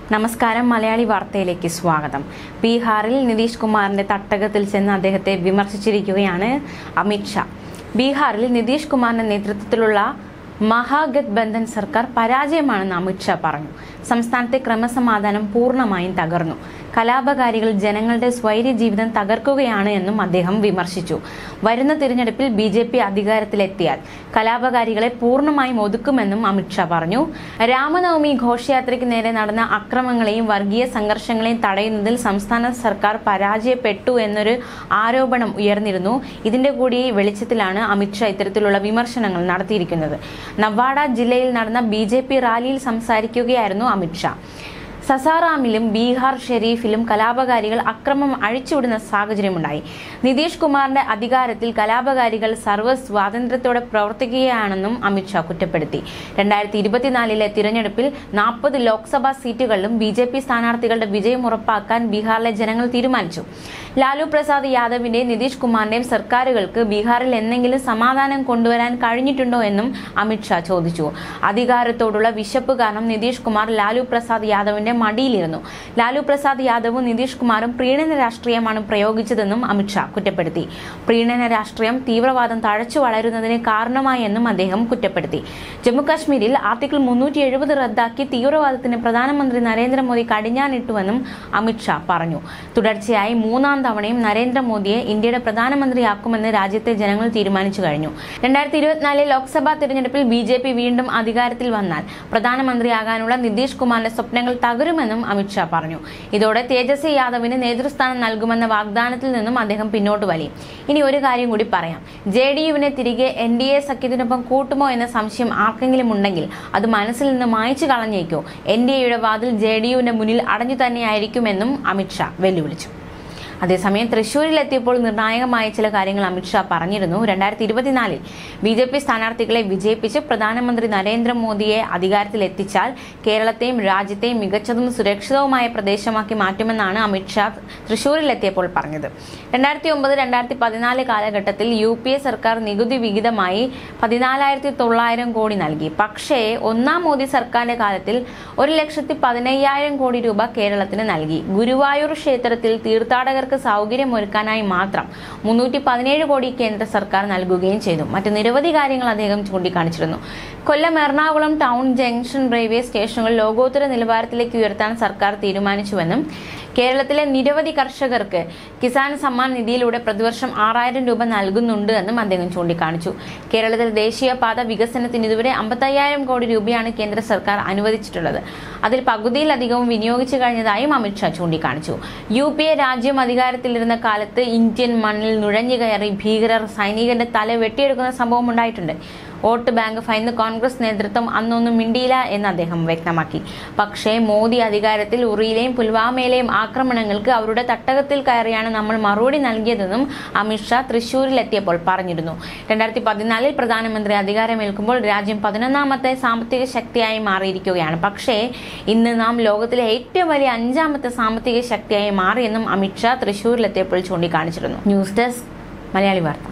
നമസ്കാരം മലയാളി വാർത്തയിലേക്ക് സ്വാഗതം ബീഹാറിൽ നിതീഷ് കുമാറിന്റെ തട്ടകത്തിൽ ചെന്ന് അദ്ദേഹത്തെ വിമർശിച്ചിരിക്കുകയാണ് അമിത്ഷാ ബീഹാറിൽ നിതീഷ് കുമാറിന്റെ നേതൃത്വത്തിലുള്ള മഹാഗത്ബന്ധൻ സർക്കാർ പരാജയമാണെന്ന് അമിത്ഷാ പറഞ്ഞു സംസ്ഥാനത്തെ ക്രമസമാധാനം പൂർണ്ണമായും തകർന്നു കലാപകാരികൾ ജനങ്ങളുടെ സ്വൈര്യ ജീവിതം തകർക്കുകയാണ് എന്നും അദ്ദേഹം വിമർശിച്ചു വരുന്ന തിരഞ്ഞെടുപ്പിൽ ബി ജെ പി അധികാരത്തിലെത്തിയാൽ കലാപകാരികളെ പൂർണ്ണമായും ഒതുക്കുമെന്നും അമിത്ഷാ പറഞ്ഞു രാമനവമി ഘോഷയാത്രയ്ക്ക് നേരെ നടന്ന അക്രമങ്ങളെയും വർഗീയ സംഘർഷങ്ങളെയും തടയുന്നതിൽ സംസ്ഥാന സർക്കാർ പരാജയപ്പെട്ടു എന്നൊരു ആരോപണം ഉയർന്നിരുന്നു ഇതിന്റെ കൂടി വെളിച്ചത്തിലാണ് അമിത്ഷാ ഇത്തരത്തിലുള്ള വിമർശനങ്ങൾ നടത്തിയിരിക്കുന്നത് നവാഡ ജില്ലയിൽ നടന്ന ബി റാലിയിൽ സംസാരിക്കുകയായിരുന്നു അമിത്ഷാ സസാറാമിലും ബീഹാർ ഷെരീഫിലും കലാപകാരികൾ അക്രമം അഴിച്ചുവിടുന്ന സാഹചര്യമുണ്ടായി നിതീഷ് കുമാറിന്റെ അധികാരത്തിൽ കലാപകാരികൾ സർവ്വ സ്വാതന്ത്ര്യത്തോടെ പ്രവർത്തിക്കുകയാണെന്നും അമിത്ഷാ കുറ്റപ്പെടുത്തി രണ്ടായിരത്തി ഇരുപത്തിനാലിലെ തിരഞ്ഞെടുപ്പിൽ നാൽപ്പത് ലോക്സഭാ സീറ്റുകളിലും ബി ജെ പി സ്ഥാനാർത്ഥികളുടെ വിജയം ഉറപ്പാക്കാൻ ബീഹാറിലെ ജനങ്ങൾ തീരുമാനിച്ചു ലാലു പ്രസാദ് യാദവിന്റെയും നിതീഷ് കുമാറിന്റെയും സർക്കാരുകൾക്ക് ബീഹാറിൽ എന്തെങ്കിലും സമാധാനം കൊണ്ടുവരാൻ കഴിഞ്ഞിട്ടുണ്ടോ എന്നും അമിത്ഷാ ചോദിച്ചു അധികാരത്തോടുള്ള വിശപ്പ് കാരണം നിതീഷ് കുമാർ ലാലു പ്രസാദ് യാദവിന്റെ മടിയിലിരുന്നു ലാലു പ്രസാദ് യാദവും നിതീഷ് കുമാറും പ്രീണന രാഷ്ട്രീയമാണ് പ്രയോഗിച്ചതെന്നും അമിത്ഷാ കുറ്റപ്പെടുത്തി പ്രീണന രാഷ്ട്രീയം തീവ്രവാദം തഴച്ചു വളരുന്നതിന് കാരണമായി എന്നും അദ്ദേഹം കുറ്റപ്പെടുത്തി ജമ്മുകാശ്മീരിൽ ആർട്ടിക്കിൾ മുന്നൂറ്റി എഴുപത് റദ്ദാക്കി തീവ്രവാദത്തിന് പ്രധാനമന്ത്രി നരേന്ദ്രമോദി കടിഞ്ഞാണിട്ടുവെന്നും അമിത്ഷാ പറഞ്ഞു തുടർച്ചയായി മൂന്നാം തവണയും നരേന്ദ്രമോദിയെ ഇന്ത്യയുടെ പ്രധാനമന്ത്രിയാക്കുമെന്ന് രാജ്യത്തെ ജനങ്ങൾ തീരുമാനിച്ചു കഴിഞ്ഞു രണ്ടായിരത്തി ഇരുപത്തിനാലിലെ ലോക്സഭാ തിരഞ്ഞെടുപ്പിൽ ബി ജെ പി വീണ്ടും അധികാരത്തിൽ വന്നാൽ പ്രധാനമന്ത്രിയാകാനുള്ള നിതീഷ് കുമാറിന്റെ സ്വപ്നങ്ങൾ തകരുമെന്നും അമിത്ഷാ പറഞ്ഞു ഇതോടെ തേജസ്വി യാദവിന് നേതൃസ്ഥാനം നൽകുമെന്ന വാഗ്ദാനത്തിൽ നിന്നും അദ്ദേഹം പിന്നോട്ട് വലിയും ഇനി ഒരു കാര്യം കൂടി പറയാം ജെ ഡി യുവിനെ തിരികെ എൻ ഡി എ സഖ്യത്തിനൊപ്പം കൂട്ടുമോ എന്ന സംശയം ആർക്കെങ്കിലും ഉണ്ടെങ്കിൽ അത് മനസ്സിൽ നിന്ന് മായ്ച്ചു കളഞ്ഞേക്കോ എൻ ഡി എയുടെ വാതിൽ ജെ ഡി യുവിന്റെ മുന്നിൽ അടഞ്ഞു തന്നെയായിരിക്കുമെന്നും അമിത്ഷാ വെല്ലുവിളിച്ചു അതേസമയം തൃശൂരിലെത്തിയപ്പോൾ നിർണായകമായ ചില കാര്യങ്ങൾ അമിത്ഷാ പറഞ്ഞിരുന്നു രണ്ടായിരത്തി ഇരുപത്തിനാലിൽ ബി ജെ പി സ്ഥാനാർത്ഥികളെ വിജയിപ്പിച്ച് പ്രധാനമന്ത്രി നരേന്ദ്രമോദിയെ അധികാരത്തിലെത്തിച്ചാൽ കേരളത്തെയും രാജ്യത്തെയും മികച്ചതും സുരക്ഷിതവുമായ പ്രദേശമാക്കി മാറ്റുമെന്നാണ് അമിത്ഷാ തൃശൂരിലെത്തിയപ്പോൾ പറഞ്ഞത് രണ്ടായിരത്തി ഒമ്പത് രണ്ടായിരത്തി പതിനാല് കാലഘട്ടത്തിൽ യു പി എ സർക്കാർ നികുതി വിഹിതമായി പതിനാലായിരത്തി തൊള്ളായിരം കോടി നൽകി പക്ഷേ ഒന്നാം മോദി സർക്കാരിന്റെ കാലത്തിൽ ഒരു ലക്ഷത്തി പതിനയ്യായിരം കോടി രൂപ കേരളത്തിന് നൽകി ഗുരുവായൂർ ക്ഷേത്രത്തിൽ തീർത്ഥാടകർക്ക് സൗകര്യമൊരുക്കാനായി മാത്രം മുന്നൂറ്റി പതിനേഴ് കോടി കേന്ദ്ര സർക്കാർ നൽകുകയും ചെയ്തു മറ്റ് നിരവധി കാര്യങ്ങൾ അദ്ദേഹം ചൂണ്ടിക്കാണിച്ചിരുന്നു Kollam Ernakulam town junction railway സ്റ്റേഷനുകൾ ലോകോത്തര നിലവാരത്തിലേക്ക് ഉയർത്താൻ സർക്കാർ തീരുമാനിച്ചുവെന്നും കേരളത്തിലെ നിരവധി കർഷകർക്ക് കിസാൻ സമ്മാൻ നിധിയിലൂടെ പ്രതിവർഷം ആറായിരം രൂപ നൽകുന്നുണ്ട് എന്നും അദ്ദേഹം ചൂണ്ടിക്കാണിച്ചു കേരളത്തിൽ ദേശീയപാത വികസനത്തിന് ഇതുവരെ അമ്പത്തയ്യായിരം കോടി രൂപയാണ് കേന്ദ്ര സർക്കാർ അനുവദിച്ചിട്ടുള്ളത് അതിൽ പകുതിയിലധികവും വിനിയോഗിച്ചു കഴിഞ്ഞതായും അമിത്ഷാ ചൂണ്ടിക്കാണിച്ചു യു പി എ രാജ്യം അധികാരത്തിലിരുന്ന കാലത്ത് ഇന്ത്യൻ മണ്ണിൽ നുഴഞ്ഞു കയറി ഭീകരർ സൈനികന്റെ തല വെട്ടിയെടുക്കുന്ന സംഭവം ഉണ്ടായിട്ടുണ്ട് വോട്ട് ബാങ്ക് ഭയന്ന് കോൺഗ്രസ് നേതൃത്വം അന്നൊന്നും മിണ്ടിയില്ല എന്ന് അദ്ദേഹം വ്യക്തമാക്കി പക്ഷേ മോദി അധികാരത്തിൽ ഉറിയിലെയും പുൽവാമയിലെയും ആക്രമണങ്ങൾക്ക് അവരുടെ തട്ടകത്തിൽ കയറിയാണ് നമ്മൾ മറുപടി നൽകിയതെന്നും അമിത്ഷാ തൃശൂരിലെത്തിയപ്പോൾ പറഞ്ഞിരുന്നു രണ്ടായിരത്തി പതിനാലിൽ പ്രധാനമന്ത്രി അധികാരമേൽക്കുമ്പോൾ രാജ്യം പതിനൊന്നാമത്തെ സാമ്പത്തിക ശക്തിയായി മാറിയിരിക്കുകയാണ് പക്ഷേ ഇന്ന് നാം ലോകത്തിലെ ഏറ്റവും വലിയ അഞ്ചാമത്തെ സാമ്പത്തിക ശക്തിയായി മാറിയെന്നും അമിത്ഷാ തൃശൂരിലെത്തിയപ്പോൾ ചൂണ്ടിക്കാണിച്ചിരുന്നു ന്യൂസ് ഡെസ്ക് മലയാളി വാർത്ത